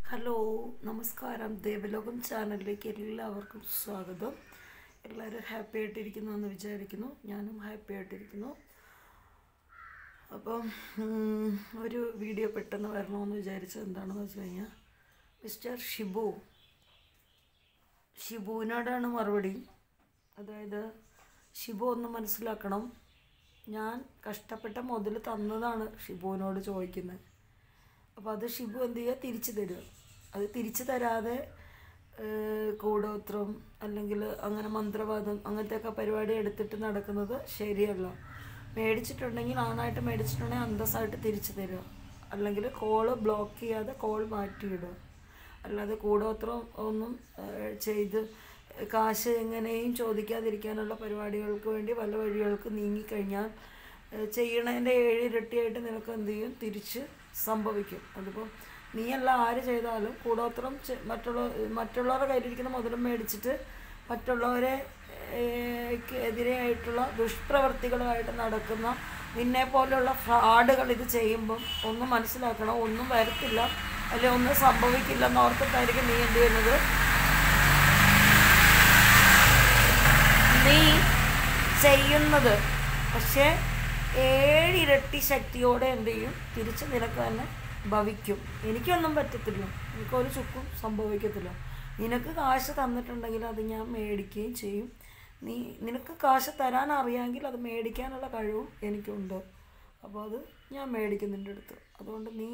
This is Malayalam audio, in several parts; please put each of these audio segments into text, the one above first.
ഹലോ നമസ്കാരം ദേവലോകം ചാനലിലേക്ക് എല്ലാവർക്കും സ്വാഗതം എല്ലാവരും ഹാപ്പി ആയിട്ടിരിക്കുന്നു എന്ന് വിചാരിക്കുന്നു ഞാനും ഹാപ്പി ആയിട്ടിരിക്കുന്നു അപ്പം ഉം, ഒരു വീഡിയോ പെട്ടെന്ന് വരണമെന്ന് വിചാരിച്ചത് എന്താണെന്ന് വെച്ച് കഴിഞ്ഞാൽ മിസ്റ്റർ ഷിബു ഷിബുവിനോടാണ് മറുപടി അതായത് ഷിബു ഒന്ന് മനസ്സിലാക്കണം ഞാൻ കഷ്ടപ്പെട്ട മുതൽ തന്നതാണ് ഷിബുവിനോട് ചോദിക്കുന്നത് അപ്പോൾ അത് ഷിബു എന്ത് ചെയ്യുക തിരിച്ചു തരിക അത് തിരിച്ചു തരാതെ ഏഹ്, കൂടോത്രം അല്ലെങ്കിൽ അങ്ങനെ മന്ത്രവാദം അങ്ങനത്തെയൊക്കെ പരിപാടി എടുത്തിട്ട് നടക്കുന്നത് ശരിയല്ല മേടിച്ചിട്ടുണ്ടെങ്കിൽ ആണായിട്ട് മേടിച്ചിട്ടുണ്ടെങ്കിൽ അന്തസ്സായിട്ട് തിരിച്ചു തരിക അല്ലെങ്കിൽ കോള് ബ്ലോക്ക് ചെയ്യാതെ കോൾ മാറ്റിയിടുക അല്ലാതെ കൂടോത്രം ഒന്നും ഏഹ്, ചെയ്ത് കാശ് എങ്ങനെയും ചോദിക്കാതിരിക്കാനുള്ള പരിപാടികൾക്ക് വേണ്ടി പല വഴികൾക്ക് നീങ്ങിക്കഴിഞ്ഞാൽ ഏഹ്, ചെയ്യണതിൻ്റെ ഏഴ് ഇരട്ടിയായിട്ട് നിനക്ക് എന്ത് ചെയ്യും തിരിച്ച് സംഭവിക്കും അതിപ്പോൾ നീയല്ല ആര് ചെയ്താലും കൂടോത്രം ചെ- മറ്റുള്ള മറ്റുള്ളവരുടെ കയ്യിലിരിക്കുന്ന മുതലും മേടിച്ചിട്ട് മറ്റുള്ളവരെ ഏഹ്, ക്ക് എതിരെയായിട്ടുള്ള ദുഷ്പ്രവർത്തികളുമായിട്ട് നടക്കുന്ന നിന്നെ പോലെയുള്ള ഫ്രാഡുകൾ ഇത് ചെയ്യുമ്പം ഒന്നും മനസ്സിലാക്കണം ഒന്നും വരത്തില്ല അല്ലെ ഒന്നും സംഭവിക്കില്ലെന്ന് ഓർത്തിട്ടായിരിക്കും നീ എന്ത് ചെയ്യുന്നത് നീ ചെയ്യുന്നത് പക്ഷേ ഏഴിരട്ടി ശക്തിയോടെ എന്ത് ചെയ്യും തിരിച്ച് നിനക്ക് തന്നെ ഭവിക്കും എനിക്കൊന്നും പറ്റത്തില്ല എനിക്കൊരു ചുക്കും സംഭവിക്കത്തില്ല നിനക്ക് കാശ് തന്നിട്ടുണ്ടെങ്കിൽ അത് ഞാൻ മേടിക്കുകയും ചെയ്യും നീ നിനക്ക് കാശ് തരാൻ അറിയാമെങ്കിൽ അത് മേടിക്കാനുള്ള കഴിവും എനിക്കുണ്ട് അപ്പോൾ അത് ഞാൻ മേടിക്കും നിൻ്റെ അടുത്ത് അതുകൊണ്ട് നീ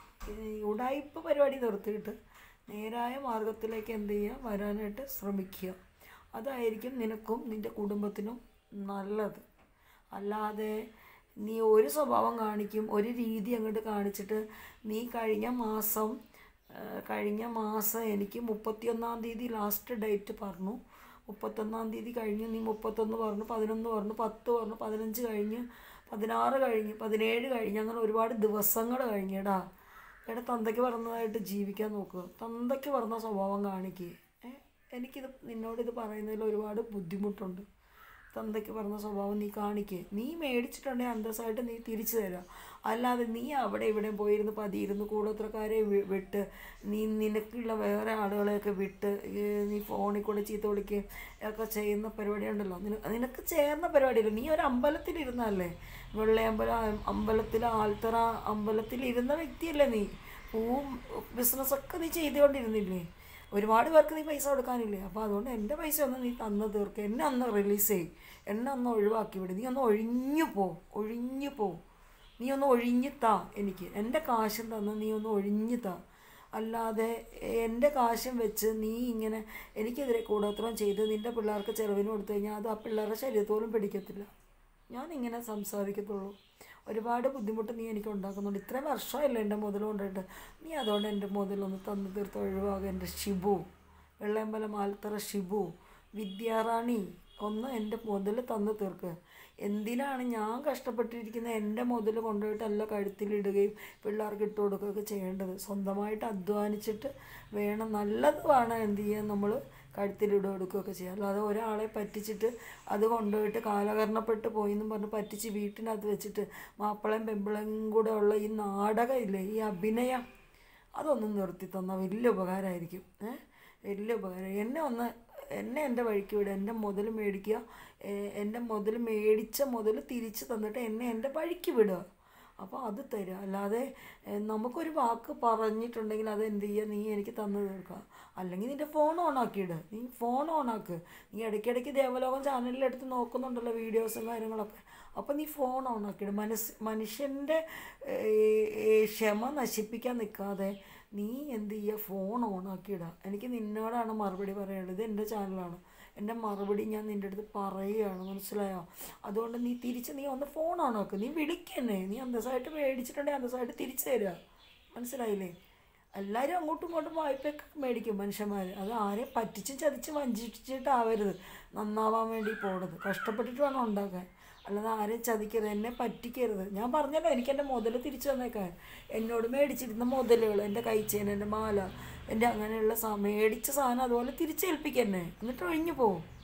ഈ ഉടായിപ്പ് പരിപാടി നിർത്തിയിട്ട് നേരായ മാർഗത്തിലേക്ക് എന്ത് ചെയ്യുക വരാനായിട്ട് ശ്രമിക്കുക അതായിരിക്കും നിനക്കും നിൻ്റെ കുടുംബത്തിനും നല്ലത് അല്ലാതെ നീ ഒരു സ്വഭാവം കാണിക്കും ഒരു രീതി അങ്ങോട്ട് കാണിച്ചിട്ട് നീ കഴിഞ്ഞ മാസം ആ, കഴിഞ്ഞ മാസം എനിക്ക് മുപ്പത്തിയൊന്നാം തീയതി ലാസ്റ്റ് ഡേറ്റ് പറഞ്ഞു മുപ്പത്തൊന്നാം തീയതി കഴിഞ്ഞ് നീ മുപ്പത്തൊന്ന് പറഞ്ഞു പതിനൊന്ന് പറഞ്ഞു പത്ത് പറഞ്ഞു പതിനഞ്ച് കഴിഞ്ഞ് പതിനാറ് കഴിഞ്ഞ് പതിനേഴ് കഴിഞ്ഞ് അങ്ങനെ ഒരുപാട് ദിവസങ്ങൾ കഴിഞ്ഞെടാ എടാ തന്തയ്ക്ക് പറഞ്ഞതായിട്ട് ജീവിക്കാൻ നോക്കുക തന്തയ്ക്ക് പറഞ്ഞ സ്വഭാവം കാണിക്കുക ഏ എനിക്കിത് നിന്നോട് ഇത് പറയുന്നതിൽ ഒരുപാട് ബുദ്ധിമുട്ടുണ്ട് തന്തയ്ക്ക് പറഞ്ഞ സ്വഭാവം നീ കാണിക്കുക നീ മേടിച്ചിട്ടുണ്ടെങ്കിൽ അന്തസ്സായിട്ട് നീ തിരിച്ചു തരാം അല്ലാതെ നീ അവിടെ ഇവിടെ പോയിരുന്ന് പതിയിരുന്ന് കൂടോത്രക്കാരെ വി- വിട്ട് നീ നിനക്കുള്ള വേറെ ആളുകളെയൊക്കെ വിട്ട് ഈ നീ ഫോണിൽ കൂടെ ചീത്ത വിളിക്കുകയും ഒക്കെ ചെയ്യുന്ന പരിപാടി ഉണ്ടല്ലോ നിന- നിനക്ക് ചേർന്ന പരിപാടിയില്ല നീ ഒരു അമ്പലത്തിലിരുന്നല്ലേ വെള്ളയമ്പലം അമ്പലത്തിൽ ആൽത്തറ അമ്പലത്തിലിരുന്ന വ്യക്തിയല്ലേ നീ പൂവും ബിസിനസ്സൊക്കെ നീ ചെയ്തുകൊണ്ടിരുന്നില്ലേ ഒരുപാട് പേർക്ക് നീ പൈസ കൊടുക്കാനില്ലേ അപ്പോൾ അതുകൊണ്ട് എൻ്റെ പൈസ ഒന്ന് നീ തന്ന് തീർക്ക് എന്നെ അന്ന് റിലീസ് ചെയ്യ് എന്നെ ഒന്ന് ഒഴിവാക്കി വിട് നീ ഒന്ന് ഒഴിഞ്ഞു പോ ഒഴിഞ്ഞു പോ നീ ഒന്ന് ഒഴിഞ്ഞു താ എനിക്ക് എൻ്റെ കാശും തന്ന് നീ ഒന്ന് ഒഴിഞ്ഞു താ അല്ലാതെ എൻ്റെ കാശും വെച്ച് നീ ഇങ്ങനെ എനിക്കെതിരെ കൂടോത്രം ചെയ്ത് നിൻ്റെ പിള്ളേർക്ക് ചിലവിന് കൊടുത്തു കഴിഞ്ഞാൽ അത് ആ പിള്ളേരുടെ ശരീരത്തോലും പിടിക്കത്തില്ല ഞാൻ ഇങ്ങനെ സംസാരിക്കത്തുള്ളൂ ഒരുപാട് ബുദ്ധിമുട്ട് നീ എനിക്ക് ഉണ്ടാക്കുന്നുണ്ട് ഇത്രയും വർഷമല്ലേ എൻ്റെ മുതൽ കൊണ്ടിട്ട് നീ അതുകൊണ്ട് എൻ്റെ മുതലൊന്ന് തന്നു തീർത്ത് ഒഴിവാകുക എൻ്റെ ഷിബു വെള്ളയമ്പലം ആൽത്തറ ഷിബു വിദ്യാറാണി ഒന്ന് എൻ്റെ മുതൽ തന്നു തീർക്ക് എന്തിനാണ് ഞാൻ കഷ്ടപ്പെട്ടിരിക്കുന്ന എൻ്റെ മുതൽ കൊണ്ടുപോയിട്ടല്ല കഴുത്തിലിടുകയും പിള്ളേർക്ക് ഇട്ട് കൊടുക്കുകയൊക്കെ ചെയ്യേണ്ടത് സ്വന്തമായിട്ട് അധ്വാനിച്ചിട്ട് വേണം നല്ലത് വേണം എന്ത് ചെയ്യാൻ നമ്മൾ കഴുത്തിലിട്ട് കൊടുക്കുകയൊക്കെ ചെയ്യാം അല്ലാതെ ഒരാളെ പറ്റിച്ചിട്ട് അത് കൊണ്ടുപോയിട്ട് കാലകരണപ്പെട്ട് പോയി എന്നും പറഞ്ഞ് പറ്റിച്ച് വീട്ടിനകത്ത് വെച്ചിട്ട് മാപ്പിളയും പെമ്പിളയും കൂടെ ഉള്ള ഈ നാടകം ഇല്ലേ ഈ അഭിനയം അതൊന്നും നിർത്തി തന്നാൽ വലിയ ഉപകാരമായിരിക്കും ഏ വലിയ ഉപകാരം എന്നെ ഒന്ന് എന്നെ എൻ്റെ വഴിക്ക് വിടുക എൻ്റെ മുതൽ മേടിക്കുക എ- എൻ്റെ മുതൽ മേടിച്ച മുതൽ തിരിച്ച് തന്നിട്ട് എന്നെ എൻ്റെ വഴിക്ക് വിടുക അപ്പോൾ അത് തരിക അല്ലാതെ എ, നമുക്കൊരു വാക്ക് പറഞ്ഞിട്ടുണ്ടെങ്കിൽ അത് എന്ത് ചെയ്യുക നീ എനിക്ക് തന്നു തീർക്കുക അല്ലെങ്കിൽ നിൻ്റെ ഫോൺ ഓണാക്കിയിട് നീ ഫോൺ ഓണാക്ക് നീ ഇടയ്ക്കിടയ്ക്ക് ദേവലോകം ചാനലിലെടുത്ത് നോക്കുന്നുണ്ടല്ലോ വീഡിയോസും കാര്യങ്ങളൊക്കെ അപ്പോൾ നീ ഫോൺ ഓണാക്കിയിട് മനസ്സ് മനുഷ്യൻ്റെ ഏ, ഏ, ക്ഷമ നശിപ്പിക്കാൻ നിൽക്കാതെ നീ എന്ത് ചെയ്യുക ഫോൺ ഓണാക്കിയിടുക എനിക്ക് നിന്നോടാണ് മറുപടി പറയാനുള്ളത് ഇത് എൻ്റെ ചാനലാണ് എൻ്റെ മറുപടി ഞാൻ നിൻ്റെ അടുത്ത് പറയുകയാണ് മനസ്സിലായോ അതുകൊണ്ട് നീ തിരിച്ച് നീ ഒന്ന് ഫോൺ ഓണാക്ക് നീ വിളിക്കന്നെ നീ അന്തസ്സായിട്ട് മേടിച്ചിട്ടുണ്ടെങ്കിൽ അന്തസ്സായിട്ട് തിരിച്ചു തരിക മനസ്സിലായില്ലേ എല്ലാവരും അങ്ങോട്ടും ഇങ്ങോട്ടും വായ്പയൊക്കെ മേടിക്കും മനുഷ്യന്മാർ അത് ആരെയും പറ്റിച്ചും ചതിച്ചും വഞ്ചിച്ചിട്ടാവരുത് നന്നാവാൻ വേണ്ടി പോണത് കഷ്ടപ്പെട്ടിട്ട് വേണം ഉണ്ടാക്കാൻ അല്ലാതെ ആരെയും ചതിക്കരുത് എന്നെ പറ്റിക്കരുത് ഞാൻ പറഞ്ഞല്ലോ എനിക്ക് എൻ്റെ മുതൽ തിരിച്ചു തന്നേക്കാൻ എന്നോട് മേടിച്ചിരുന്ന മുതലുകൾ എൻ്റെ കൈച്ചേൻ എൻ്റെ മാല എൻ്റെ അങ്ങനെയുള്ള സാ മേടിച്ച സാധനം അതുപോലെ തിരിച്ചേൽപ്പിക്കന്നെ എന്നിട്ട് ഒഴിഞ്ഞു പോകും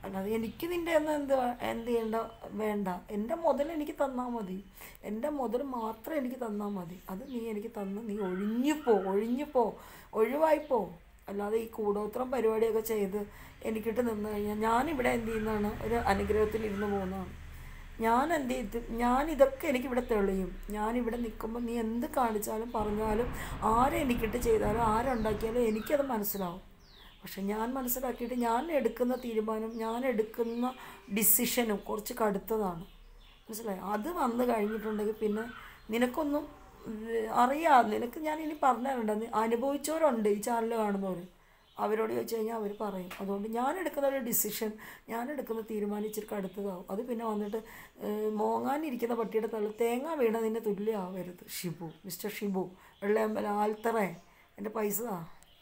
അല്ലാതെ എനിക്ക് നിൻ്റെ എന്ന് എന്ത് വേ- എന്ത് ചെയ്യേണ്ട വേണ്ട എൻ്റെ മുതൽ എനിക്ക് തന്നാൽ മതി എൻ്റെ മുതൽ മാത്രം എനിക്ക് തന്നാൽ മതി അത് നീ എനിക്ക് തന്ന് നീ ഒഴിഞ്ഞുപോ ഒഴിഞ്ഞുപോ ഒഴിവായിപ്പോ അല്ലാതെ ഈ കൂടോത്രം പരിപാടിയൊക്കെ ചെയ്ത് എനിക്കിട്ട് നിന്ന് കഴിഞ്ഞാൽ ഞാനിവിടെ എന്ത് ചെയ്യുന്നതാണ് ഒരു അനുഗ്രഹത്തിൽ ഇരുന്ന് പോകുന്നതാണ് ഞാൻ എന്ത് ചെയ്ത് ഞാൻ ഇതൊക്കെ എനിക്കിവിടെ തെളിയും ഞാനിവിടെ നിൽക്കുമ്പോൾ നീ എന്ത് കാണിച്ചാലും പറഞ്ഞാലും ആരെ എനിക്കിട്ട് ചെയ്താലും ആരുണ്ടാക്കിയാലും എനിക്കത് മനസ്സിലാവും പക്ഷെ ഞാൻ മനസ്സിലാക്കിയിട്ട് ഞാൻ എടുക്കുന്ന തീരുമാനം ഞാൻ എടുക്കുന്ന ഡിസിഷനും കുറച്ച് കടുത്തതാണ് മനസ്സിലായി അത് വന്നു കഴിഞ്ഞിട്ടുണ്ടെങ്കിൽ പിന്നെ നിനക്കൊന്നും ഏഹ്, അറിയാം നിനക്ക് ഞാൻ ഇനി പറഞ്ഞു തരണ്ട അനുഭവിച്ചവരുണ്ട് ഈ ചാനൽ കാണുന്നവർ അവരോട് ചോദിച്ചു കഴിഞ്ഞാൽ അവർ പറയും അതുകൊണ്ട് ഞാൻ എടുക്കുന്ന ഒരു ഡിസിഷൻ ഞാൻ എടുക്കുന്ന തീരുമാനം ഇച്ചിരി കടുത്തതാവും അത് പിന്നെ വന്നിട്ട് ഏഹ്, മോങ്ങാനിരിക്കുന്ന പട്ടിയുടെ തള്ളി തേങ്ങ വീണതിന് തുല്യമാവരുത് ഷിബു മിസ്റ്റർ ഷിബു വെള്ളയമ്പലം ആൽത്തറേ എൻ്റെ പൈസ താ